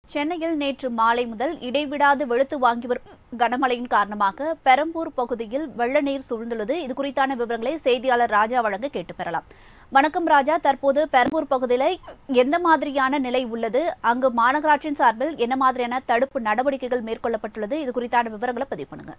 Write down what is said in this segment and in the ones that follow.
சென்னையில் நேற்று மாலை முதல் இடைவிடாது வெளுத்து வாங்கி வரும் கனமழையின் காரணமாக பெரம்பூர் பகுதியில் வெள்ள நீர் சூழ்ந்துள்ளது இது குறித்தான விவரங்களை செய்தியாளர் ராஜா வழங்க கேட்டு பெறலாம் வணக்கம் ராஜா தற்போது பெரம்பூர் பகுதியில் எந்த மாதிரியான நிலை உள்ளது அங்கு மாநகராட்சியின் சார்பில் என்ன மாதிரியான தடுப்பு நடவடிக்கைகள் மேற்கொள்ளப்பட்டுள்ளது இது குறித்தான விவரங்களை பதிவு பண்ணுங்க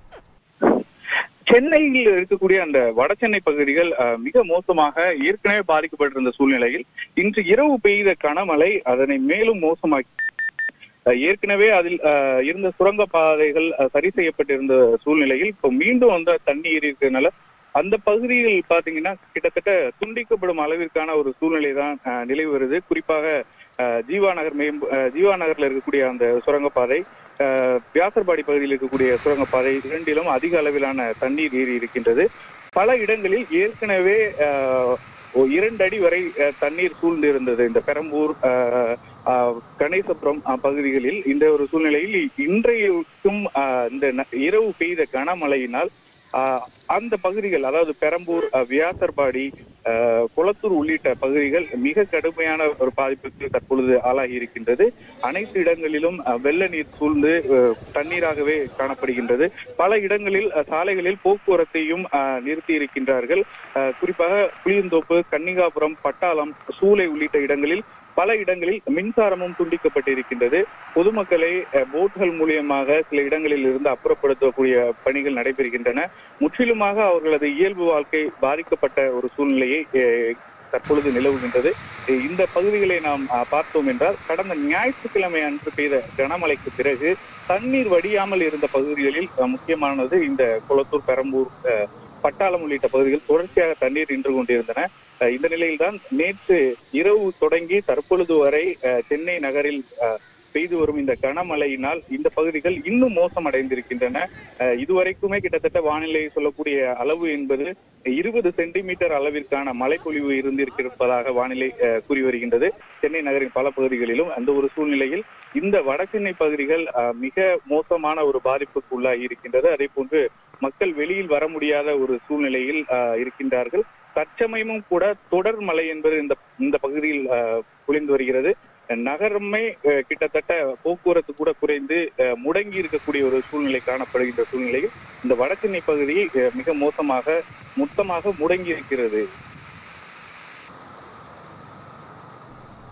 சென்னையில் இருக்கக்கூடிய அந்த வட சென்னை பகுதிகள் அஹ், மிக மோசமாக ஏற்கனவே பாதிக்கப்பட்டிருந்த சூழ்நிலையில் இன்று இரவு பெய்த கனமழை அதனை மேலும் மோசமாக்கி அஹ், ஏற்கனவே அதில் அஹ், இருந்த சுரங்க பாதைகள் அஹ், சரி செய்யப்பட்டிருந்த சூழ்நிலையில் இப்போ மீண்டும் வந்து தண்ணீர் இருக்கிறதுனால அந்த பகுதியில் பாத்தீங்கன்னா கிட்டத்தட்ட துண்டிக்கப்படும் அளவிற்கான ஒரு சூழ்நிலை தான் அஹ், நிலவி வருது குறிப்பாக அஹ், ஜீவா நகர் மேம்பு அஹ், ஜீவா நகர்ல இருக்கக்கூடிய அந்த சுரங்கப்பாதை அஹ், வியாசர்பாடி பகுதியில் இருக்கக்கூடிய சுரங்கப்பாதை இரண்டிலும் அதிக அளவிலான தண்ணீர் ஏறி இருக்கின்றது பல இடங்களில் ஏற்கனவே அஹ், ஓ- இரண்டு அடி வரை அஹ், தண்ணீர் சூழ்ந்து இருந்தது இந்த பெரம்பூர் அஹ், அஹ், கணேசபுரம் அஹ், பகுதிகளில் இந்த ஒரு சூழ்நிலையில் இன்றைக்கும் அஹ், இந்த ந- இரவு பெய்த கனமழையினால் அஹ், அந்த பகுதிகள் அதாவது பெரம்பூர் அஹ், வியாசர்பாடி அஹ், குளத்தூர் உள்ளிட்ட பகுதிகள் மிக கடுமையான ஒரு பாதிப்புக்கு தற்பொழுது ஆளாகி இருக்கின்றது அனைத்து இடங்களிலும் அஹ், வெள்ள நீர் சூழ்ந்து அஹ், தண்ணீராகவே காணப்படுகின்றது பல இடங்களில் அஹ், சாலைகளில் போக்குவரத்தையும் அஹ், நிறுத்தி இருக்கின்றார்கள் அஹ், குறிப்பாக புளியந்தோப்பு கன்னிகாபுரம் பட்டாளம் சூளை உள்ளிட்ட இடங்களில் பல இடங்களில் மின்சாரமும் துண்டிக்கப்பட்டிருக்கின்றது பொதுமக்களை அஹ், போட்கள் மூலியமாக சில இடங்களில் இருந்து அப்புறப்படுத்தக்கூடிய பணிகள் நடைபெறுகின்றன முற்றிலுமாக அவர்களது இயல்பு வாழ்க்கை பாதிக்கப்பட்ட ஒரு சூழ்நிலையை அஹ், தற்பொழுது நிலவுகின்றது அஹ், இந்த பகுதிகளை நாம் அஹ், பார்த்தோம் என்றால் கடந்த ஞாயிற்றுக்கிழமை அன்று பெய்த கனமழைக்கு பிறகு தண்ணீர் வடியாமல் இருந்த பகுதிகளில் அஹ், முக்கியமானது இந்த குளத்தூர் பெரம்பூர் அஹ், பட்டாளம் உள்ளிட்ட பகுதிகள் தொடர்ச்சியாக தண்ணீர் நின்று கொண்டிருந்தன அஹ், இந்த நிலையில்தான் நேற்று இரவு தொடங்கி தற்பொழுது வரை அஹ், சென்னை நகரில் அஹ், பெய்து வரும் இந்த கனமழையினால் இந்த பகுதிகள் இன்னும் மோசமடைந்திருக்கின்றன அஹ், இதுவரைக்குமே கிட்டத்தட்ட வானிலை சொல்லக்கூடிய அளவு என்பது இருபது சென்டிமீட்டர் அளவிற்கான மழைப்பொழிவு இருந்திருப்பதாக வானிலை அஹ், கூறி வருகின்றது சென்னை நகரின் பல பகுதிகளிலும் அந்த ஒரு சூழ்நிலையில் இந்த வடசென்னை பகுதிகள் அஹ், மிக மோசமான ஒரு பாதிப்புக்கு உள்ளாகி இருக்கின்றது அதே போன்று மக்கள் வெளியில் வர முடியாத ஒரு சூழ்நிலையில் அஹ், இருக்கின்றார்கள் தற்சமயமும் கூட தொடர் மழை என்பது இந்த இந்த பகுதியில் அஹ், பொழிந்து வருகிறது நகரமே அஹ், கிட்டத்தட்ட போக்குவரத்து கூட குறைந்து அஹ், முடங்கி இருக்கக்கூடிய ஒரு சூழ்நிலை காணப்படுகின்ற சூழ்நிலையில் இந்த வடசென்னை பகுதி அஹ், மிக மோசமாக மொத்தமாக முடங்கி இருக்கிறது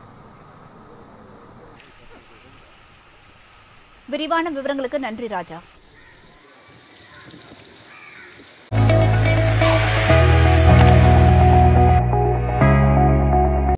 விரிவான விவரங்களுக்கு நன்றி ராஜா